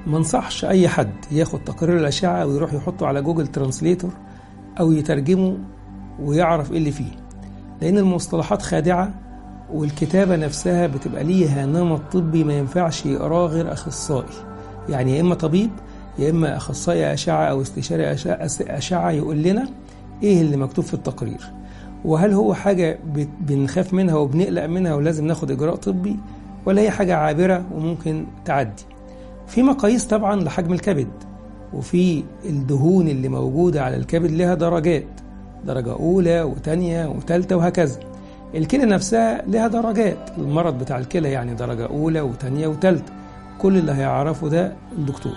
ما انصحش اي حد ياخد تقرير الاشعه ويروح يحطه على جوجل ترانسليتور او يترجمه ويعرف ايه اللي فيه لان المصطلحات خادعه والكتابه نفسها بتبقى ليها نمط طبي ما ينفعش يقراه غير اخصائي يعني يا اما طبيب يا اما اخصائي اشعه او استشاري اشعه يقول لنا ايه اللي مكتوب في التقرير وهل هو حاجه بنخاف منها وبنقلق منها ولازم ناخد اجراء طبي ولا هي حاجه عابره وممكن تعدي في مقاييس طبعا لحجم الكبد وفي الدهون اللي موجودة على الكبد لها درجات درجة أولى وتانية وتالتة وهكذا الكلى نفسها لها درجات المرض بتاع الكلى يعني درجة أولى وتانية وتالتة كل اللي هيعرفه ده الدكتور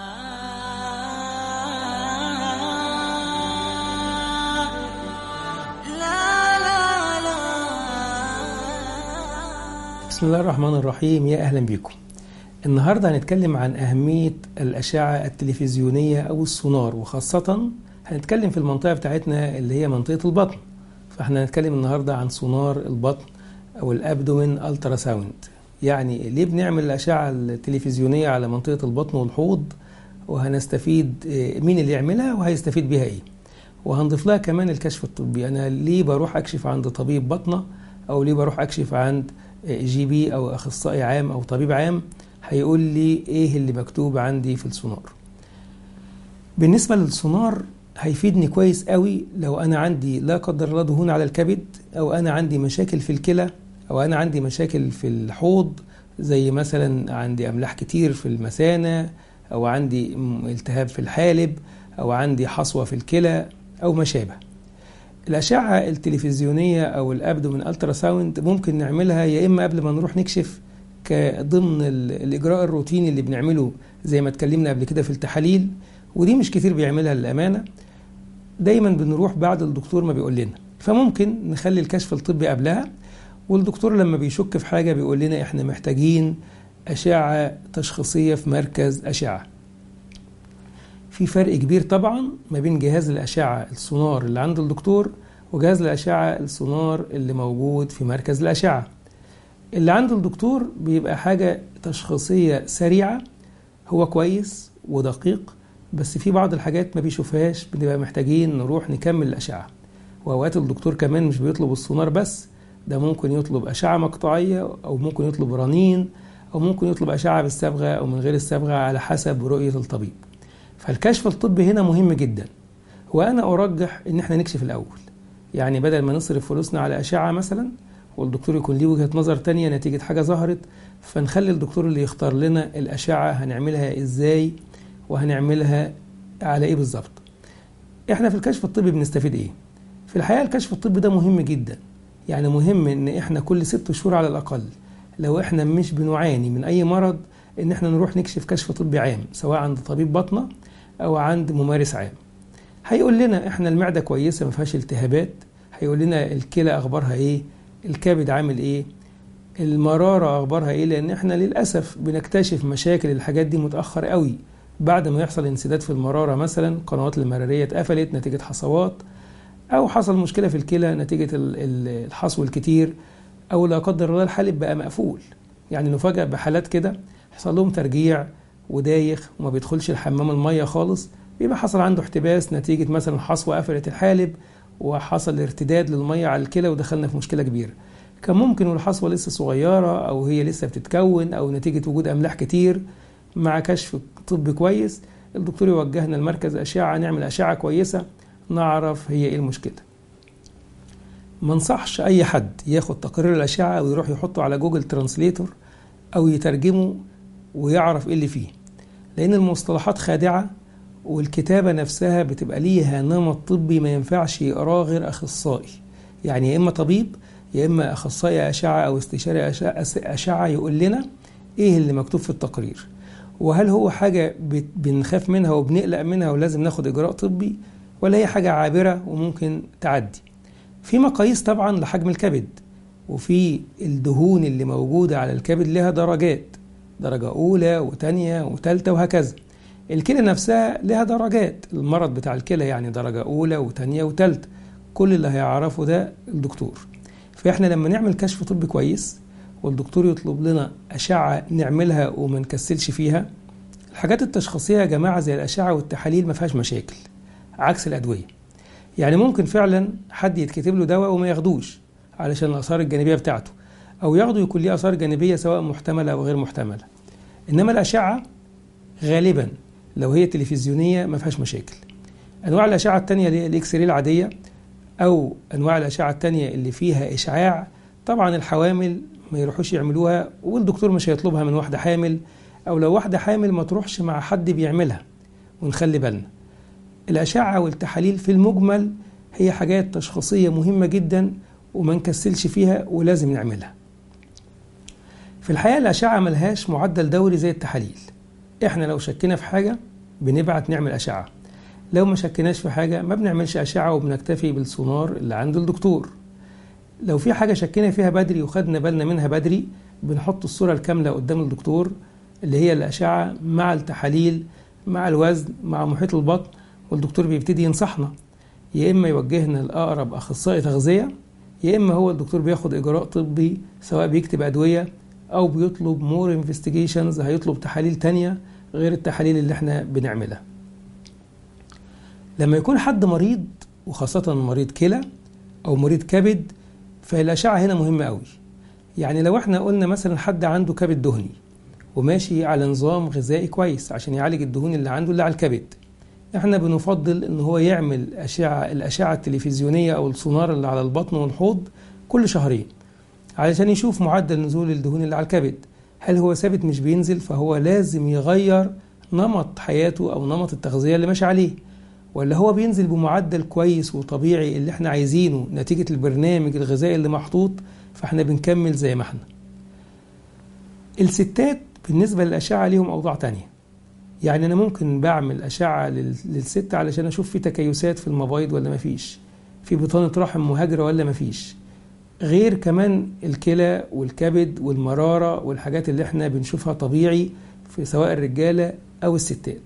بسم الله الرحمن الرحيم يا أهلا بكم النهاردة هنتكلم عن أهمية الأشعة التلفزيونية أو السونار وخاصة هنتكلم في المنطقة بتاعتنا اللي هي منطقة البطن فاحنا هنتكلم النهاردة عن سونار البطن أو الأبدومين ألترا ساوند يعني ليه بنعمل الأشعة التلفزيونية على منطقة البطن والحوض وهنستفيد مين اللي يعملها وهيستفيد بيها إيه وهنضيف لها كمان الكشف الطبي أنا ليه بروح أكشف عند طبيب بطنة أو ليه بروح أكشف عند جي بي أو أخصائي عام أو طبيب عام هيقول لي ايه اللي مكتوب عندي في السونار بالنسبة للسونار هيفيدني كويس قوي لو انا عندي لا قدر الله دهون على الكبد او انا عندي مشاكل في الكلى او انا عندي مشاكل في الحوض زي مثلا عندي املاح كتير في المثانة او عندي التهاب في الحالب او عندي حصوة في الكلى او ما شابه الأشعة التلفزيونية أو الأبدومين ألترا ساوند ممكن نعملها يا إما قبل ما نروح نكشف ضمن الاجراء الروتيني اللي بنعمله زي ما اتكلمنا قبل كده في التحاليل ودي مش كتير بيعملها للامانه دايما بنروح بعد الدكتور ما بيقول لنا فممكن نخلي الكشف الطبي قبلها والدكتور لما بيشك في حاجه بيقول لنا احنا محتاجين اشعه تشخيصيه في مركز اشعه في فرق كبير طبعا ما بين جهاز الاشعه السونار اللي عند الدكتور وجهاز الاشعه السونار اللي موجود في مركز الاشعه اللي عند الدكتور بيبقى حاجة تشخيصية سريعة هو كويس ودقيق بس في بعض الحاجات ما بيشوفهاش بنبقى محتاجين نروح نكمل الأشعة وأوقات الدكتور كمان مش بيطلب السونار بس ده ممكن يطلب أشعة مقطعية أو ممكن يطلب رنين أو ممكن يطلب أشعة بالصبغة أو من غير الصبغة على حسب رؤية الطبيب فالكشف الطبي هنا مهم جدا وأنا أرجح إن احنا نكشف الأول يعني بدل ما نصرف فلوسنا على أشعة مثلا والدكتور يكون ليه وجهة نظر تانية نتيجة حاجة ظهرت فنخلي الدكتور اللي يختار لنا الأشعة هنعملها إزاي وهنعملها على إيه بالظبط إحنا في الكشف الطبي بنستفيد إيه في الحقيقة الكشف الطبي ده مهم جدا يعني مهم إن إحنا كل ست شهور على الأقل لو إحنا مش بنعاني من أي مرض إن إحنا نروح نكشف كشف طبي عام سواء عند طبيب بطنة أو عند ممارس عام هيقول لنا إحنا المعدة كويسة ما فيهاش التهابات هيقول لنا الكلى أخبارها إيه الكبد عامل ايه المرارة اخبارها ايه لان احنا للأسف بنكتشف مشاكل الحاجات دي متأخر قوي بعد ما يحصل انسداد في المرارة مثلا قنوات المرارية اتقفلت نتيجة حصوات او حصل مشكلة في الكلى نتيجة الحصو الكتير او لا قدر الله الحالب بقى مقفول يعني نفاجأ بحالات كده حصل لهم ترجيع ودايخ وما بيدخلش الحمام المية خالص بيبقى حصل عنده احتباس نتيجة مثلا حصوة قفلت الحالب وحصل ارتداد للمية على الكلى ودخلنا في مشكلة كبيرة كان ممكن والحصوة لسه صغيرة أو هي لسه بتتكون أو نتيجة وجود أملاح كتير مع كشف طبي كويس الدكتور يوجهنا لمركز أشعة نعمل أشعة كويسة نعرف هي إيه المشكلة ما انصحش أي حد ياخد تقرير الأشعة ويروح يحطه على جوجل ترانسليتور أو يترجمه ويعرف إيه اللي فيه لأن المصطلحات خادعة والكتابة نفسها بتبقى ليها نمط طبي ما ينفعش يقراه غير أخصائي يعني يا إما طبيب يا إما أخصائي أشعة أو استشاري أشعة يقول لنا إيه اللي مكتوب في التقرير وهل هو حاجة بنخاف منها وبنقلق منها ولازم ناخد إجراء طبي ولا هي حاجة عابرة وممكن تعدي في مقاييس طبعا لحجم الكبد وفي الدهون اللي موجودة على الكبد لها درجات درجة أولى وتانية وتالتة وهكذا الكلى نفسها لها درجات المرض بتاع الكلى يعني درجة أولى وتانية وتالتة كل اللي هيعرفه ده الدكتور فإحنا لما نعمل كشف طبي كويس والدكتور يطلب لنا أشعة نعملها وما نكسلش فيها الحاجات التشخيصية يا جماعة زي الأشعة والتحاليل ما فيهاش مشاكل عكس الأدوية يعني ممكن فعلا حد يتكتب له دواء وما ياخدوش علشان الآثار الجانبية بتاعته أو ياخده يكون ليه آثار جانبية سواء محتملة أو غير محتملة إنما الأشعة غالبا لو هي تلفزيونية ما فيهاش مشاكل أنواع الأشعة التانية اللي هي الإكس راي العادية أو أنواع الأشعة التانية اللي فيها إشعاع طبعا الحوامل ما يروحوش يعملوها والدكتور مش هيطلبها من واحدة حامل أو لو واحدة حامل ما تروحش مع حد بيعملها ونخلي بالنا الأشعة والتحاليل في المجمل هي حاجات تشخيصية مهمة جدا وما نكسلش فيها ولازم نعملها في الحقيقة الأشعة ملهاش معدل دوري زي التحاليل احنا لو شكينا في حاجة بنبعت نعمل أشعة لو ما شكناش في حاجة ما بنعملش أشعة وبنكتفي بالسونار اللي عند الدكتور لو في حاجة شكينا فيها بدري وخدنا بالنا منها بدري بنحط الصورة الكاملة قدام الدكتور اللي هي الأشعة مع التحاليل مع الوزن مع محيط البطن والدكتور بيبتدي ينصحنا يا إما يوجهنا لأقرب أخصائي تغذية يا إما هو الدكتور بياخد إجراء طبي سواء بيكتب أدوية أو بيطلب مور انفستيجيشنز هيطلب تحاليل تانية غير التحاليل اللي احنا بنعملها لما يكون حد مريض وخاصة مريض كلى أو مريض كبد فالأشعة هنا مهمة قوي يعني لو احنا قلنا مثلا حد عنده كبد دهني وماشي على نظام غذائي كويس عشان يعالج الدهون اللي عنده اللي على الكبد احنا بنفضل ان هو يعمل أشعة الأشعة التلفزيونية أو السونار اللي على البطن والحوض كل شهرين علشان يشوف معدل نزول الدهون اللي على الكبد هل هو ثابت مش بينزل فهو لازم يغير نمط حياته أو نمط التغذية اللي ماشي عليه ولا هو بينزل بمعدل كويس وطبيعي اللي احنا عايزينه نتيجة البرنامج الغذائي اللي محطوط فاحنا بنكمل زي ما احنا الستات بالنسبة للأشعة ليهم أوضاع تانية يعني أنا ممكن بعمل أشعة للست علشان أشوف في تكيسات في المبايض ولا مفيش في بطانة رحم مهاجرة ولا مفيش غير كمان الكلى والكبد والمرارة والحاجات اللي احنا بنشوفها طبيعي في سواء الرجالة أو الستات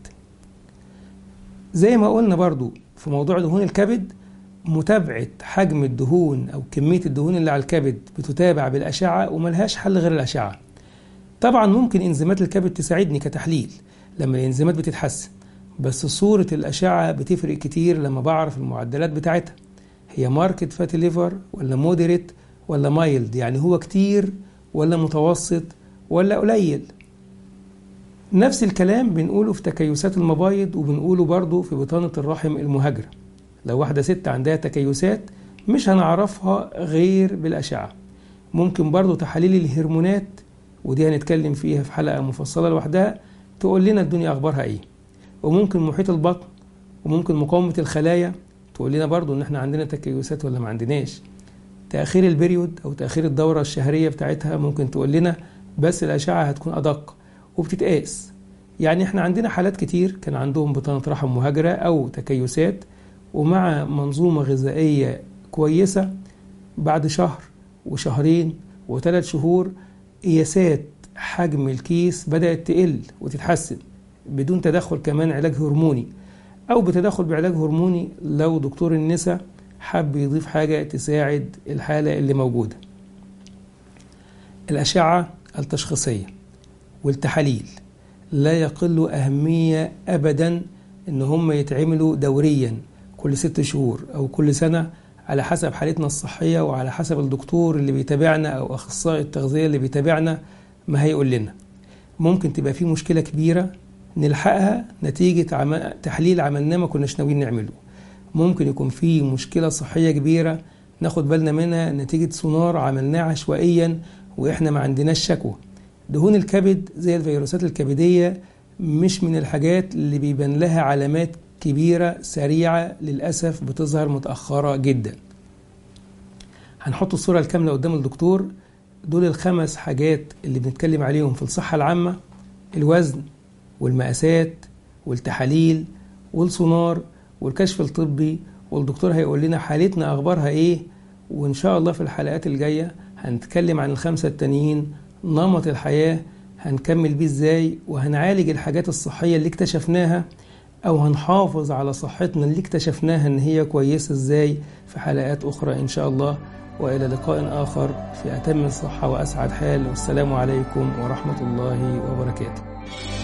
زي ما قلنا برضو في موضوع دهون الكبد متابعة حجم الدهون أو كمية الدهون اللي على الكبد بتتابع بالأشعة وملهاش حل غير الأشعة طبعا ممكن إنزيمات الكبد تساعدني كتحليل لما الإنزيمات بتتحسن بس صورة الأشعة بتفرق كتير لما بعرف المعدلات بتاعتها هي ماركت فاتي ليفر ولا مودريت ولا مايلد يعني هو كتير ولا متوسط ولا قليل نفس الكلام بنقوله في تكيسات المبايض وبنقوله برضه في بطانة الرحم المهاجرة لو واحدة ست عندها تكيسات مش هنعرفها غير بالأشعة ممكن برضه تحاليل الهرمونات ودي هنتكلم فيها في حلقة مفصلة لوحدها تقول لنا الدنيا أخبارها إيه وممكن محيط البطن وممكن مقاومة الخلايا تقول لنا برضه إن إحنا عندنا تكيسات ولا ما عندناش تأخير البريود أو تأخير الدورة الشهرية بتاعتها ممكن تقول لنا بس الأشعة هتكون أدق وبتتقاس يعني احنا عندنا حالات كتير كان عندهم بطانة رحم مهاجرة أو تكيسات ومع منظومة غذائية كويسة بعد شهر وشهرين وثلاث شهور قياسات حجم الكيس بدأت تقل وتتحسن بدون تدخل كمان علاج هرموني أو بتدخل بعلاج هرموني لو دكتور النساء حب يضيف حاجة تساعد الحالة اللي موجودة الأشعة التشخيصية والتحاليل لا يقل أهمية أبدا إن هم يتعملوا دوريا كل ست شهور أو كل سنة على حسب حالتنا الصحية وعلى حسب الدكتور اللي بيتابعنا أو أخصائي التغذية اللي بيتابعنا ما هيقول لنا ممكن تبقى في مشكلة كبيرة نلحقها نتيجة عم... تحليل عملناه ما كناش ناويين نعمله ممكن يكون في مشكلة صحية كبيرة ناخد بالنا منها نتيجة سونار عملناه عشوائيا وإحنا ما عندناش شكوى دهون الكبد زي الفيروسات الكبدية مش من الحاجات اللي بيبان لها علامات كبيرة سريعة للأسف بتظهر متأخرة جدا هنحط الصورة الكاملة قدام الدكتور دول الخمس حاجات اللي بنتكلم عليهم في الصحة العامة الوزن والمقاسات والتحاليل والسونار والكشف الطبي والدكتور هيقول لنا حالتنا أخبارها إيه وإن شاء الله في الحلقات الجاية هنتكلم عن الخمسة التانيين نمط الحياة هنكمل بيه إزاي وهنعالج الحاجات الصحية اللي اكتشفناها أو هنحافظ على صحتنا اللي اكتشفناها إن هي كويسة إزاي في حلقات أخرى إن شاء الله وإلى لقاء آخر في أتم الصحة وأسعد حال والسلام عليكم ورحمة الله وبركاته